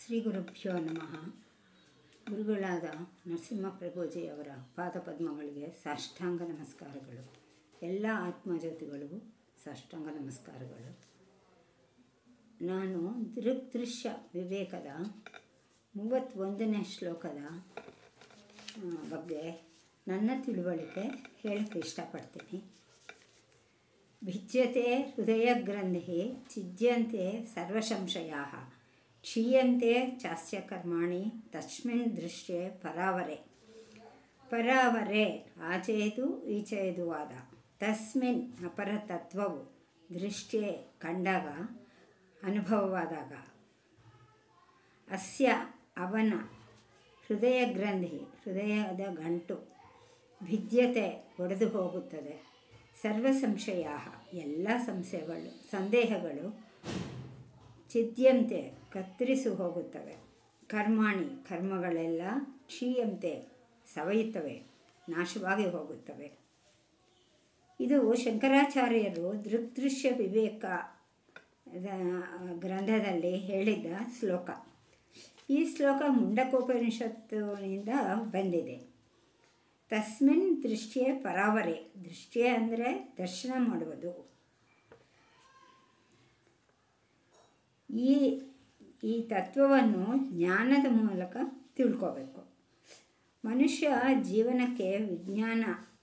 ಶ್ರೀ ಗುರುಭ್ಯೋ ನಮಃ ಗುರುಗಳಾದ ನರಸಿಂಹ ಪ್ರಭುಜಿಯವರ ಪಾದಪದ್ಮಗಳಿಗೆ ಸಾಷ್ಟಾಂಗ ನಮಸ್ಕಾರಗಳು ಎಲ್ಲ ಆತ್ಮಜ್ಯೋತಿಗಳಿಗೂ ಸಾಷ್ಟಾಂಗ ನಮಸ್ಕಾರಗಳು ನಾನು ದೃಗ್ದೃಶ್ಯ ವಿವೇಕದ ಮೂವತ್ತೊಂದನೇ ಶ್ಲೋಕದ ಆ, ಬಗ್ಗೆ ನನ್ನ ತಿಳುವಳಿಕೆ ಹೇಳಕ್ಕೆ ಇಷ್ಟಪಡ್ತೀನಿ ಭಿಜ್ಯತೆ ಹೃದಯಗ್ರಂಥಿ ಛಿದ್ಯಂತೆ ಸರ್ವಸಂಶಯಾ ಕ್ಷೀಯಂತೆ ಚಾಸ್ಯ ಕರ್ಮಾಣಿ ತಸ್ಮಿನ್ ದೃಶ್ಯೆ ಪರಾವರೆ ಪರಾವರೆ ಆಚೆಯದು ಈಚೆಯದು ಆದ ತಸ್ಮಿನ್ ಅಪರತತ್ವವು ದೃಷ್ಟಿಯೇ ಕಂಡಾಗ ಅನುಭವವಾದಾಗ ಅಸ್ಯ ಅವನ ಹೃದಯ ಗ್ರಂಥಿ ಹೃದಯದ ಗಂಟು ಭಿದ್ಯತೆ ಒಡೆದು ಹೋಗುತ್ತದೆ ಸರ್ವ ಸಂಶಯ ಎಲ್ಲ ಸಂಶಯಗಳು ಸಂದೇಹಗಳು ಚಿದ್ಯಂತೆ ಕತ್ತರಿಸು ಹೋಗುತ್ತವೆ ಕರ್ಮಾಣಿ ಕರ್ಮಗಳೆಲ್ಲ ಕ್ಷೀಯಂತೆ ಸವೆಯುತ್ತವೆ ನಾಶವಾಗಿ ಹೋಗುತ್ತವೆ ಇದು ಶಂಕರಾಚಾರ್ಯರು ದೃಗ್ದೃಶ್ಯ ವಿವೇಕ ಗ್ರಂಥದಲ್ಲಿ ಹೇಳಿದ್ದ ಶ್ಲೋಕ ಈ ಶ್ಲೋಕ ಮುಂಡಕೋಪನಿಷತ್ತಿನಿಂದ ಬಂದಿದೆ ತಸ್ಮಿನ್ ದೃಷ್ಟಿಯೇ ಪರಾವರೆ ದೃಷ್ಟಿಯೇ ಅಂದರೆ ದರ್ಶನ ಮಾಡುವುದು ಈ ಈ ತತ್ವವನ್ನು ಜ್ಞಾನದ ಮೂಲಕ ತಿಳ್ಕೋಬೇಕು ಮನುಷ್ಯ ಜೀವನಕ್ಕೆ ವಿಜ್ಞಾನ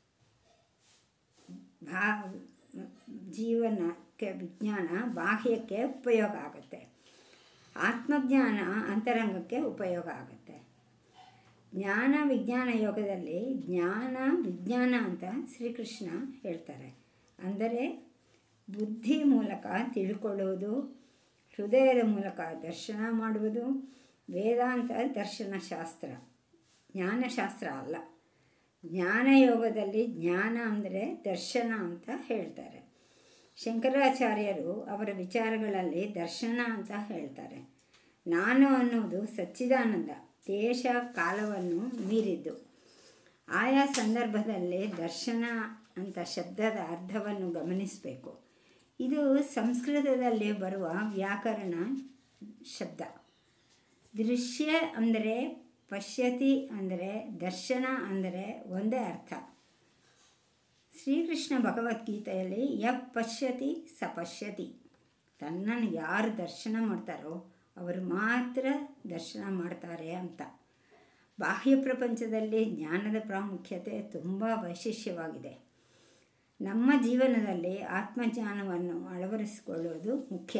ಭಾ ಜೀವನಕ್ಕೆ ವಿಜ್ಞಾನ ಬಾಹ್ಯಕ್ಕೆ ಉಪಯೋಗ ಆಗುತ್ತೆ ಆತ್ಮಜ್ಞಾನ ಅಂತರಂಗಕ್ಕೆ ಉಪಯೋಗ ಆಗುತ್ತೆ ಜ್ಞಾನ ವಿಜ್ಞಾನ ಯೋಗದಲ್ಲಿ ಜ್ಞಾನ ವಿಜ್ಞಾನ ಅಂತ ಶ್ರೀಕೃಷ್ಣ ಹೇಳ್ತಾರೆ ಅಂದರೆ ಬುದ್ಧಿ ಮೂಲಕ ತಿಳ್ಕೊಳ್ಳುವುದು ಹೃದಯದ ಮೂಲಕ ದರ್ಶನ ಮಾಡುವುದು ವೇದಾಂತ ದರ್ಶನ ಶಾಸ್ತ್ರ ಜ್ಞಾನಶಾಸ್ತ್ರ ಅಲ್ಲ ಜ್ಞಾನಯೋಗದಲ್ಲಿ ಜ್ಞಾನ ಅಂದರೆ ದರ್ಶನ ಅಂತ ಹೇಳ್ತಾರೆ ಶಂಕರಾಚಾರ್ಯರು ಅವರ ವಿಚಾರಗಳಲ್ಲಿ ದರ್ಶನ ಅಂತ ಹೇಳ್ತಾರೆ ನಾನು ಅನ್ನೋದು ಸಚ್ಚಿದಾನಂದ ದೇಶ ಕಾಲವನ್ನು ಮೀರಿದ್ದು ಆಯಾ ಸಂದರ್ಭದಲ್ಲಿ ದರ್ಶನ ಅಂತ ಶಬ್ದದ ಅರ್ಥವನ್ನು ಗಮನಿಸಬೇಕು ಇದು ಸಂಸ್ಕೃತದಲ್ಲಿ ಬರುವ ವ್ಯಾಕರಣ ಶಬ್ದ ದೃಶ್ಯ ಅಂದರೆ ಪಶ್ಯತಿ ಅಂದರೆ ದರ್ಶನ ಅಂದರೆ ಒಂದೇ ಅರ್ಥ ಶ್ರೀಕೃಷ್ಣ ಭಗವದ್ಗೀತೆಯಲ್ಲಿ ಯ ಪಶ್ಯತಿ ಸ ಪಶ್ಯತಿ ತನ್ನನ್ನು ಯಾರು ದರ್ಶನ ಮಾಡ್ತಾರೋ ಅವರು ಮಾತ್ರ ದರ್ಶನ ಮಾಡ್ತಾರೆ ಅಂತ ಬಾಹ್ಯ ಪ್ರಪಂಚದಲ್ಲಿ ಜ್ಞಾನದ ಪ್ರಾಮುಖ್ಯತೆ ತುಂಬ ವೈಶಿಷ್ಟ್ಯವಾಗಿದೆ ನಮ್ಮ ಜೀವನದಲ್ಲಿ ಆತ್ಮಜ್ಞಾನವನ್ನು ಅಳವಡಿಸಿಕೊಳ್ಳುವುದು ಮುಖ್ಯ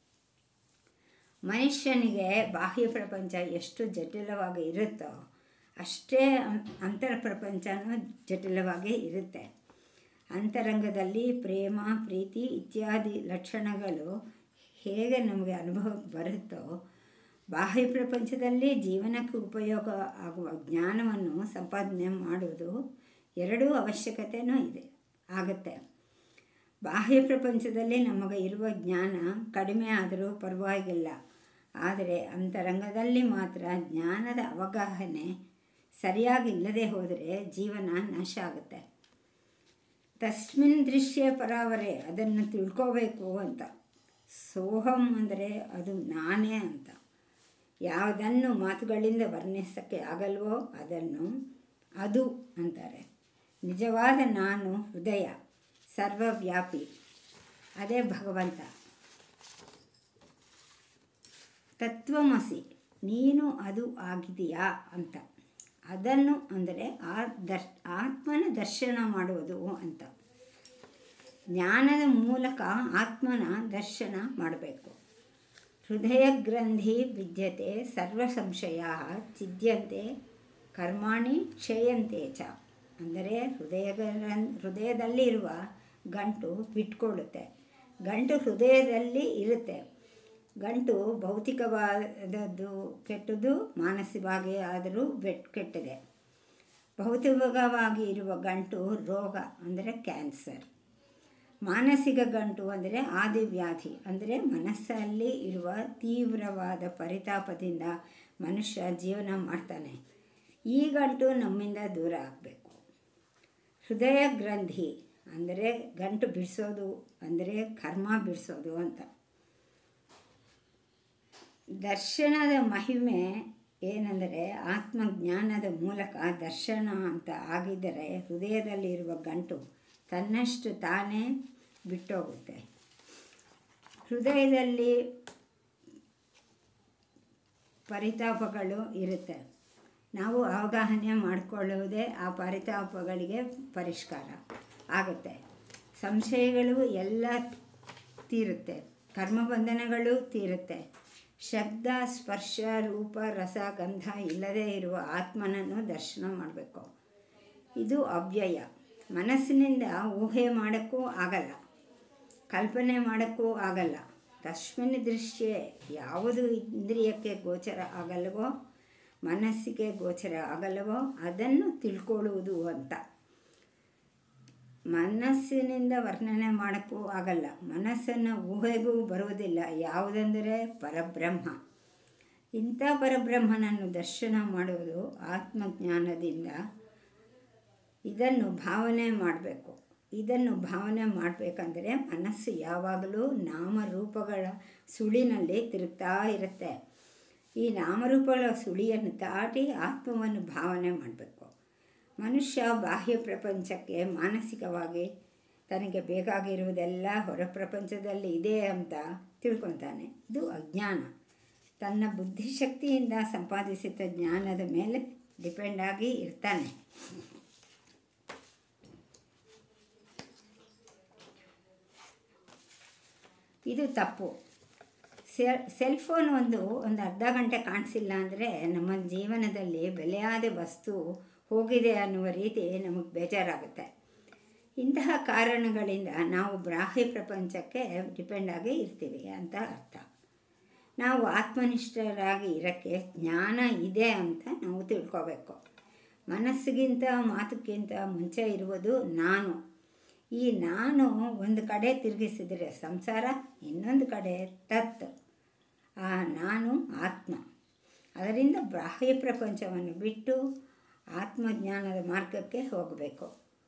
ಮನುಷ್ಯನಿಗೆ ಬಾಹ್ಯ ಪ್ರಪಂಚ ಎಷ್ಟು ಜಟಿಲವಾಗಿ ಇರುತ್ತೋ ಅಷ್ಟೇ ಅಂತರ ಪ್ರಪಂಚನೂ ಜಟಿಲವಾಗಿ ಇರುತ್ತೆ ಅಂತರಂಗದಲ್ಲಿ ಪ್ರೇಮ ಪ್ರೀತಿ ಇತ್ಯಾದಿ ಲಕ್ಷಣಗಳು ಹೇಗೆ ನಮಗೆ ಅನುಭವಕ್ಕೆ ಬರುತ್ತೋ ಬಾಹ್ಯ ಪ್ರಪಂಚದಲ್ಲಿ ಜೀವನಕ್ಕೆ ಉಪಯೋಗ ಆಗುವ ಜ್ಞಾನವನ್ನು ಸಂಪಾದನೆ ಮಾಡುವುದು ಎರಡೂ ಅವಶ್ಯಕತೆಯೂ ಇದೆ ಆಗುತ್ತೆ ಬಾಹ್ಯ ಪ್ರಪಂಚದಲ್ಲಿ ನಮಗೆ ಇರುವ ಜ್ಞಾನ ಕಡಿಮೆ ಆದರೂ ಪರವಾಗಿಲ್ಲ ಆದರೆ ಅಂತರಂಗದಲ್ಲಿ ಮಾತ್ರ ಜ್ಞಾನದ ಅವಗಾಹನೆ ಸರಿಯಾಗಿ ಇಲ್ಲದೆ ಹೋದರೆ ಜೀವನ ನಾಶ ಆಗುತ್ತೆ ತಸ್ಮಿನ್ ದೃಶ್ಯ ಪರಾವರೆ ಅದನ್ನು ತಿಳ್ಕೋಬೇಕು ಅಂತ ಸೋಹಂ ಅಂದರೆ ಅದು ನಾನೇ ಅಂತ ಯಾವುದನ್ನು ಮಾತುಗಳಿಂದ ವರ್ಣಿಸೋಕ್ಕೆ ಆಗಲ್ವೋ ಅದನ್ನು ಅದು ಅಂತಾರೆ ನಿಜವಾದ ನಾನು ಹೃದಯ ಸರ್ವವ್ಯಾಪಿ ಅದೇ ಭಗವಂತ ತತ್ವಮಸಿ ನೀನು ಅದು ಆಗಿದೆಯಾ ಅಂತ ಅದನ್ನು ಅಂದರೆ ಆ ದರ್ ಆತ್ಮನ ದರ್ಶನ ಮಾಡುವುದು ಅಂತ ಜ್ಞಾನದ ಮೂಲಕ ಆತ್ಮನ ದರ್ಶನ ಮಾಡಬೇಕು ಹೃದಯ ಗ್ರಂಥಿ ವಿದ್ಯತೆ ಸರ್ವ ಸಂಶಯ ಚಿದ್ಯಂತೆ ಕರ್ಮಾಣಿ ಕ್ಷಯಂತೆ ಚ ಅಂದರೆ ಹೃದಯ ಹೃದಯದಲ್ಲಿ ಇರುವ ಗಂಟು ಬಿಟ್ಕೊಳ್ಳುತ್ತೆ ಗಂಟು ಹೃದಯದಲ್ಲಿ ಇರುತ್ತೆ ಗಂಟು ಭೌತಿಕವಾದದ್ದು ಕೆಟ್ಟದ್ದು ಮಾನಸಿಕವಾಗಿ ಆದರೂ ಬೆಟ್ ಕೆಟ್ಟಿದೆ ಭೌತಿಕವಾಗಿ ಇರುವ ಗಂಟು ರೋಗ ಅಂದರೆ ಕ್ಯಾನ್ಸರ್ ಮಾನಸಿಕ ಗಂಟು ಅಂದರೆ ಆದಿವ್ಯಾಧಿ ಅಂದರೆ ಮನಸ್ಸಲ್ಲಿ ಇರುವ ತೀವ್ರವಾದ ಪರಿತಾಪದಿಂದ ಮನುಷ್ಯ ಜೀವನ ಮಾಡ್ತಾನೆ ಈ ಗಂಟು ನಮ್ಮಿಂದ ದೂರ ಆಗಬೇಕು ಹೃದಯ ಗ್ರಂಥಿ ಅಂದರೆ ಗಂಟು ಬಿಡಿಸೋದು ಅಂದರೆ ಕರ್ಮ ಬಿಡಿಸೋದು ಅಂತ ದರ್ಶನದ ಮಹಿಮೆ ಏನೆಂದರೆ ಆತ್ಮಜ್ಞಾನದ ಮೂಲಕ ದರ್ಶನ ಅಂತ ಆಗಿದ್ದರೆ ಹೃದಯದಲ್ಲಿರುವ ಗಂಟು ತನ್ನಷ್ಟು ತಾನೇ ಬಿಟ್ಟೋಗುತ್ತೆ ಹೃದಯದಲ್ಲಿ ಪರಿತಾಪಗಳು ಇರುತ್ತೆ ನಾವು ಅವಗಾಹನೆ ಮಾಡಿಕೊಳ್ಳುವುದೇ ಆ ಪರಿತಾಪಗಳಿಗೆ ಪರಿಷ್ಕಾರ ಆಗುತ್ತೆ ಸಂಶಯಗಳು ಎಲ್ಲ ತೀರುತ್ತೆ ಕರ್ಮಬಂಧನಗಳು ತೀರುತ್ತೆ ಶಬ್ದ ಸ್ಪರ್ಶ ರೂಪ ರಸ ಗಂಧ ಇಲ್ಲದೇ ಇರುವ ಆತ್ಮನನ್ನು ದರ್ಶನ ಮಾಡಬೇಕು ಇದು ಅವ್ಯಯ ಮನಸ್ಸಿನಿಂದ ಊಹೆ ಮಾಡೋಕ್ಕೂ ಆಗಲ್ಲ ಕಲ್ಪನೆ ಮಾಡೋಕ್ಕೂ ಆಗಲ್ಲ ತಸ್ಮಿನ್ ದೃಶ್ಯ ಯಾವುದು ಇಂದ್ರಿಯಕ್ಕೆ ಗೋಚರ ಆಗಲ್ವೋ ಮನಸ್ಸಿಗೆ ಗೋಚರ ಆಗಲ್ಲವೋ ಅದನ್ನು ತಿಳ್ಕೊಳ್ಳುವುದು ಅಂತ ಮನಸ್ಸಿನಿಂದ ವರ್ಣನೆ ಮಾಡೋಕ್ಕೂ ಆಗಲ್ಲ ಮನಸ್ಸನ್ನು ಊಹೆಗೂ ಬರುವುದಿಲ್ಲ ಯಾವುದೆಂದರೆ ಪರಬ್ರಹ್ಮ ಇಂಥ ಪರಬ್ರಹ್ಮನನ್ನು ದರ್ಶನ ಮಾಡುವುದು ಆತ್ಮಜ್ಞಾನದಿಂದ ಇದನ್ನು ಭಾವನೆ ಮಾಡಬೇಕು ಇದನ್ನು ಭಾವನೆ ಮಾಡಬೇಕಂದ್ರೆ ಮನಸ್ಸು ಯಾವಾಗಲೂ ನಾಮರೂಪಗಳ ಸುಳಿನಲ್ಲಿ ತಿರುಗ್ತಾ ಇರುತ್ತೆ ಈ ನಾಮರೂಪಗಳ ಸುಳಿಯನ್ನು ದಾಟಿ ಆತ್ಮವನ್ನು ಭಾವನೆ ಮಾಡಬೇಕು ಮನುಷ್ಯ ಬಾಹ್ಯ ಪ್ರಪಂಚಕ್ಕೆ ಮಾನಸಿಕವಾಗಿ ತನಗೆ ಬೇಕಾಗಿರುವುದೆಲ್ಲ ಹೊರ ಪ್ರಪಂಚದಲ್ಲಿ ಇದೆ ಅಂತ ತಿಳ್ಕೊತಾನೆ ಇದು ಅಜ್ಞಾನ ತನ್ನ ಬುದ್ಧಿಶಕ್ತಿಯಿಂದ ಸಂಪಾದಿಸಿದ ಜ್ಞಾನದ ಮೇಲೆ ಡಿಪೆಂಡ್ ಆಗಿ ಇರ್ತಾನೆ ಇದು ತಪ್ಪು ಸೆಲ್ ಫೋನ್ ಒಂದು ಒಂದು ಅರ್ಧ ಗಂಟೆ ಕಾಣಿಸಿಲ್ಲ ಅಂದರೆ ನಮ್ಮ ಜೀವನದಲ್ಲಿ ಬೆಲೆಯಾದ ವಸ್ತು ಹೋಗಿದೆ ಅನ್ನುವ ರೀತಿ ನಮಗೆ ಬೇಜಾರಾಗುತ್ತೆ ಇಂತಹ ಕಾರಣಗಳಿಂದ ನಾವು ಬಾಹ್ಯ ಪ್ರಪಂಚಕ್ಕೆ ಡಿಪೆಂಡ್ ಆಗಿ ಇರ್ತೀವಿ ಅಂತ ಅರ್ಥ ನಾವು ಆತ್ಮನಿಷ್ಠರಾಗಿ ಇರೋಕ್ಕೆ ಜ್ಞಾನ ಇದೆ ಅಂತ ನಾವು ತಿಳ್ಕೋಬೇಕು ಮನಸ್ಸಿಗಿಂತ ಮಾತಕ್ಕಿಂತ ಮುಂಚೆ ಇರುವುದು ನಾನು ಈ ನಾನು ಒಂದು ಕಡೆ ತಿರುಗಿಸಿದರೆ ಸಂಸಾರ ಇನ್ನೊಂದು ಕಡೆ ತತ್ ಆ ನಾನು ಆತ್ಮ ಅದರಿಂದ ಬಾಹ್ಯ ಪ್ರಪಂಚವನ್ನು ಬಿಟ್ಟು ಆತ್ಮಜ್ಞಾನದ ಮಾರ್ಗಕ್ಕೆ ಹೋಗಬೇಕು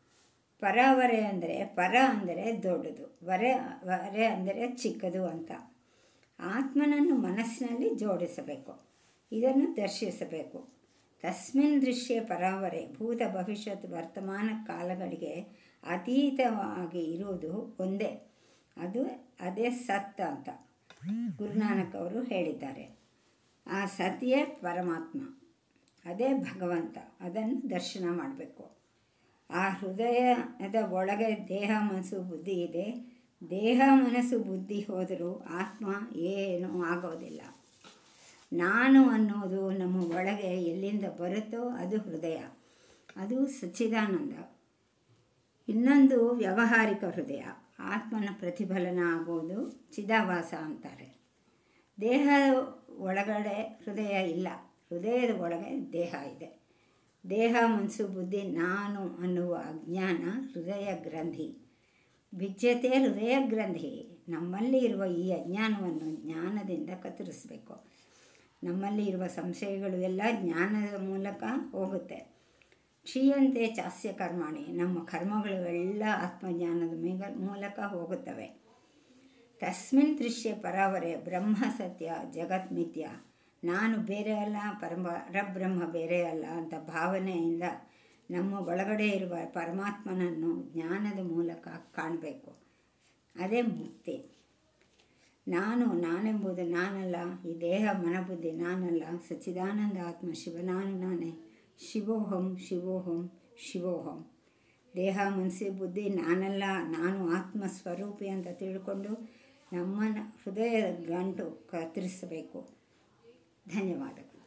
ಪರಾವರೆ ಅಂದರೆ ಪರ ಅಂದರೆ ದೊಡ್ಡದು ವರೆ ವರೆ ಅಂದರೆ ಚಿಕ್ಕದು ಅಂತ ಆತ್ಮನನ್ನು ಮನಸ್ಸಿನಲ್ಲಿ ಜೋಡಿಸಬೇಕು ಇದನ್ನು ದರ್ಶಿಸಬೇಕು ತಸ್ಮಿನ್ ದೃಶ್ಯ ಪರಾವರೆ ಭೂತ ಭವಿಷ್ಯತ್ ವರ್ತಮಾನ ಕಾಲಗಳಿಗೆ ಅತೀತವಾಗಿ ಇರುವುದು ಒಂದೇ ಅದು ಅದೇ ಸತ್ ಅಂತ ಗುರುನಾನಕ್ ಅವರು ಹೇಳಿದ್ದಾರೆ ಆ ಸತಿಯೇ ಪರಮಾತ್ಮ ಅದೇ ಭಗವಂತ ಅದನ್ನು ದರ್ಶನ ಮಾಡಬೇಕು ಆ ಹೃದಯದ ಒಳಗೆ ದೇಹ ಮನಸ್ಸು ಬುದ್ಧಿ ಇದೆ ದೇಹ ಮನಸ್ಸು ಬುದ್ಧಿ ಹೋದರೂ ಆತ್ಮ ಏನೂ ಆಗೋದಿಲ್ಲ ನಾನು ಅನ್ನೋದು ನಮ್ಮ ಒಳಗೆ ಎಲ್ಲಿಂದ ಬರುತ್ತೋ ಅದು ಹೃದಯ ಅದು ಸಚ್ಚಿದಾನಂದ ಇನ್ನೊಂದು ವ್ಯಾವಹಾರಿಕ ಹೃದಯ ಆತ್ಮನ ಪ್ರತಿಫಲನ ಆಗೋದು ಚಿದಾಭಾಸ ಅಂತಾರೆ ದೇಹ ಒಳಗಡೆ ಹೃದಯ ಇಲ್ಲ ಹೃದಯದ ಒಳಗೆ ದೇಹ ಇದೆ ದೇಹ ಮನಸ್ಸು ಬುದ್ಧಿ ನಾನು ಅನ್ನುವ ಅಜ್ಞಾನ ಹೃದಯ ಗ್ರಂಥಿ ಬಿಜ್ಜತೆ ಹೃದಯ ಗ್ರಂಥಿ ನಮ್ಮಲ್ಲಿ ಇರುವ ಈ ಅಜ್ಞಾನವನ್ನು ಜ್ಞಾನದಿಂದ ಕತ್ತರಿಸಬೇಕು ನಮ್ಮಲ್ಲಿ ಇರುವ ಸಂಶಯಗಳು ಎಲ್ಲ ಜ್ಞಾನದ ಮೂಲಕ ಹೋಗುತ್ತೆ ಕ್ಷೀಯಂತೆ ಚಾಸ್ಯ ಕರ್ಮಾಣಿ ನಮ್ಮ ಕರ್ಮಗಳು ಎಲ್ಲ ಆತ್ಮಜ್ಞಾನದ ಮೇಗ ಮೂಲಕ ಹೋಗುತ್ತವೆ ತಸ್ಮಿನ್ ದೃಶ್ಯ ಪರಾವರೆ ಬ್ರಹ್ಮ ಸತ್ಯ ಜಗತ್ ಮಿಥ್ಯ ನಾನು ಬೇರೆ ಅಲ್ಲ ಪರಮ ಪರಬ್ರಹ್ಮ ಬೇರೆ ಅಲ್ಲ ಅಂತ ಭಾವನೆಯಿಂದ ನಮ್ಮ ಒಳಗಡೆ ಇರುವ ಪರಮಾತ್ಮನನ್ನು ಜ್ಞಾನದ ಮೂಲಕ ಕಾಣಬೇಕು ಅದೇ ಮುಕ್ತಿ ನಾನು ನಾನೆಂಬುದು ನಾನಲ್ಲ ಈ ದೇಹ ಮನಬುದ್ಧಿ ನಾನಲ್ಲ ಸಚ್ಚಿದಾನಂದ ಆತ್ಮ ಶಿವನಾನು ನಾನೇ ಶಿವೋಹಂ ಶಿವೋಹಂ ಶಿವೋಹಂ ದೇಹ ಮನಸ್ಸು ಬುದ್ಧಿ ನಾನಲ್ಲ ನಾನು ಆತ್ಮ ಸ್ವರೂಪಿ ಅಂತ ತಿಳ್ಕೊಂಡು ನಮ್ಮನ್ನು ಹೃದಯದ ಗಂಟು ಕತ್ತರಿಸಬೇಕು ಧನ್ಯವಾದಗಳು